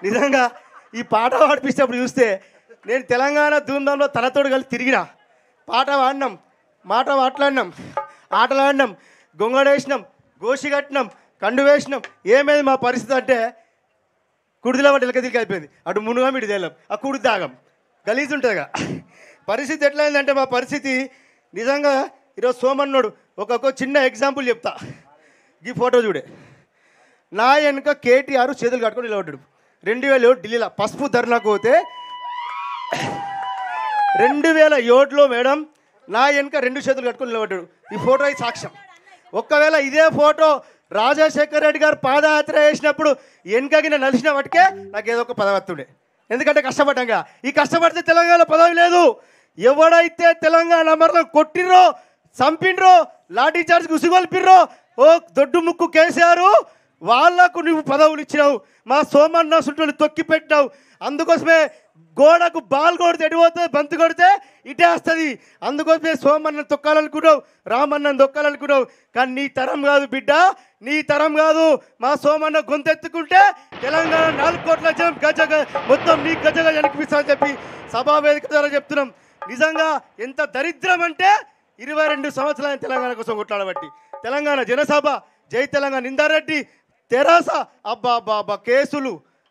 నిజంగా ఈ పాట పాడిపించినప్పుడు చూస్తే నేను తెలంగాణ ధూమ్ధాంలో తనతోడు కలిసి తిరిగిన పాట పాడినాం మాట మాట్లాడినాం ఆటలు ఆడినాం గొంగడేసినాం గోషి కట్టినాం కండు వేసినాం ఏమైంది మా పరిస్థితి అంటే కుడిదిలో పట్టి ఎలక తిరిగి అయిపోయింది అటు మునుగా ఇటు తేలం ఆ కుడి తాగం గలీజ్ ఉంటుందిగా పరిస్థితి ఎట్లయిందంటే మా పరిస్థితి నిజంగా ఈరోజు సోమన్నోడు ఒక్కొక్క చిన్న ఎగ్జాంపుల్ చెప్తా ఈ ఫోటో చూడే నా వెనుక కేటీఆర్ చేతులు కట్టుకొని నిలబడ్డాడు రెండు వేల ఏడు ఢిల్లీలో పసుపు ధర్నాకు పోతే రెండు వేల ఏడులో మేడం నా వెనుక రెండు చేతులు కట్టుకొని నిలబడ్డాడు ఈ ఫోటో ఈ సాక్ష్యం ఒక్కవేళ ఇదే ఫోటో రాజశేఖర్ రెడ్డి గారు పాదయాత్ర చేసినప్పుడు వెనుకగిన నలిసిన వాటికే నాకు ఏదో ఒక పదవి వస్తుండే ఎందుకంటే కష్టపడ్డాగా ఈ కష్టపడితే తెలంగాణ పదవి లేదు ఎవడైతే తెలంగాణ అమరలో కొట్టిర్రో చంపిండ్రో లాఠీ చార్జ్ ఉసిగొల్పిర్రో ఓ దొడ్డు ముక్కు కేసీఆర్ వాళ్లకు నువ్వు పదవులు ఇచ్చినావు మా సోమన్న సుట్టుని తొక్కి పెట్టినావు అందుకోసమే గోడకు బాల్ కొడితే ఎడిపోతే బంతి కొడితే ఇటే వస్తుంది అందుకోసమే సోమన్న తొక్కాలనుకున్నావు రామన్న తొక్కాలనుకున్నావు కానీ నీ తరం కాదు బిడ్డ నీ తరం కాదు మా సోమన్న గొంతెత్తుకుంటే తెలంగాణ నాలుగు కోట్ల జనం గజగ మొత్తం నీ గజగా అనిపిస్తామని చెప్పి సభా వేదిక ద్వారా చెప్తున్నాం నిజంగా ఎంత దరిద్రం అంటే ఇరవై రెండు సంవత్సరాల తెలంగాణ కోసం కొట్లాడబట్టి తెలంగాణ జనసభ జై తెలంగాణ నిందారెడ్డి తెరాస అబ్బా అబ్బా అబ్బా కేసులు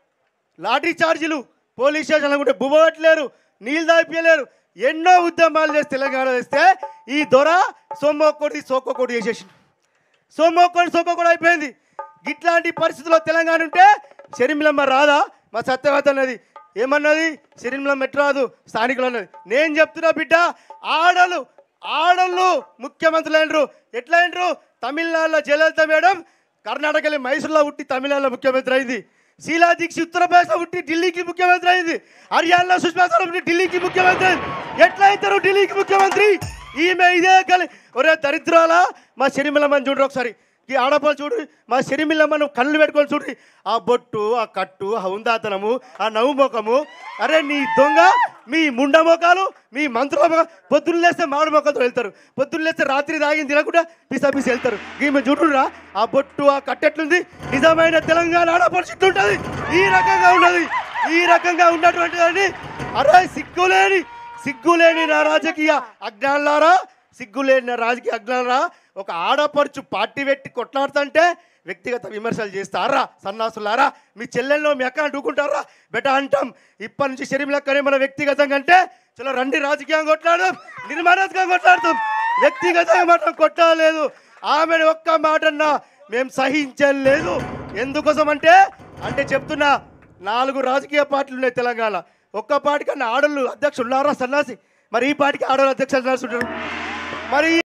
లాఠీ చార్జీలు పోలీస్ స్టేషన్ అనుకుంటే బువ్వట్లేరు నీళ్ళు దాపియలేరు ఎన్నో ఉద్యమాలు చేసి తెలంగాణ తెస్తే ఈ దొర సొమ్మొక్కటి సోకొకటి చేసేసి సోమొక్కటి సోకొకటి అయిపోయింది ఇట్లాంటి పరిస్థితుల్లో తెలంగాణ ఉంటే షర్మిలమ్మ రాదా మా సత్యవత అన్నది ఏమన్నది షర్మిలమ్మ ఎట్లా రాదు స్థానికులు అన్నది నేను చెప్తున్నా బిడ్డ ఆడలు ఆడళ్ళు ముఖ్యమంత్రులు అయినరు ఎట్లా అయినరు తమిళనాడులో జయలలిత మేడం కర్ణాటకలో మైసూర్లో పుట్టి తమిళనాడులో ముఖ్యమంత్రి అయింది శీలా దీక్షిత్ ఉత్తరప్రదేశ్లో పుట్టి ఢిల్లీకి ముఖ్యమంత్రి అయింది హర్యానాలో సుష్మా స్వరాజ్ పుట్టి ఢిల్లీకి ముఖ్యమంత్రి అయింది ఎట్లా అవుతారు ఢిల్లీకి ముఖ్యమంత్రి ఈమె ఇదే కలి ఒరే దరిద్రాల మా షరిమిలమ్మని చూడరు ఒకసారి ఈ ఆడపలు చూడు మా షరిమిలమ్మను కళ్ళు పెట్టుకొని చూడు ఆ బొట్టు ఆ కట్టు ఆ ఉందాతనము ఆ నవ్వు మొఖము అరే నీ దొంగ మీ ముండ మొఖాలు మీ మంత్రుల మొఖం పొద్దున్న లేస్తే మామిడి మొక్కలతో వెళ్తారు పొద్దున్న లేస్తే రాత్రి తాగిన తినకుండా పిసా పిసి వెళ్తారు ఈమె చూడురా ఆ బొట్టు ఆ కట్టెట్లుంది నిజమైన తెలంగాణ ఆడపడి ఉంటుంది ఈ రకంగా ఉన్నది ఈ రకంగా ఉన్నటువంటి దాన్ని అరే సిగ్గులేని సిగ్గులేని నా రాజకీయ అజ్ఞానులారా సిగ్గులేని నా రాజకీయ అజ్ఞానులారా ఒక ఆడపడుచు పార్టీ పెట్టి కొట్లాడుతుంటే వ్యక్తిగత విమర్శలు చేస్తారా సన్నాసులారా మీ చెల్లెల్లో మీ అక్క అడ్డుకుంటారా బెట అంటాం ఇప్పటి నుంచి శరీరం లెక్కనే మన వ్యక్తిగతంగా అంటే చలో రండి రాజకీయంగా కొట్లాడదాం నిర్మాణాత్మకంగా కొట్లాడతాం వ్యక్తిగతంగా మాత్రం కొట్టలేదు ఆమెను ఒక్క మాటన్నా మేము సహించలేదు ఎందుకోసం అంటే అంటే చెప్తున్నా నాలుగు రాజకీయ పార్టీలు ఉన్నాయి తెలంగాణ ఒక్క పార్టీ కన్నా ఆడళ్ళు అధ్యక్షులు ఉన్నారా సన్నాసి మరి ఈ పార్టీకి ఆడవాళ్ళు అధ్యక్షులు ఉంటారు మరి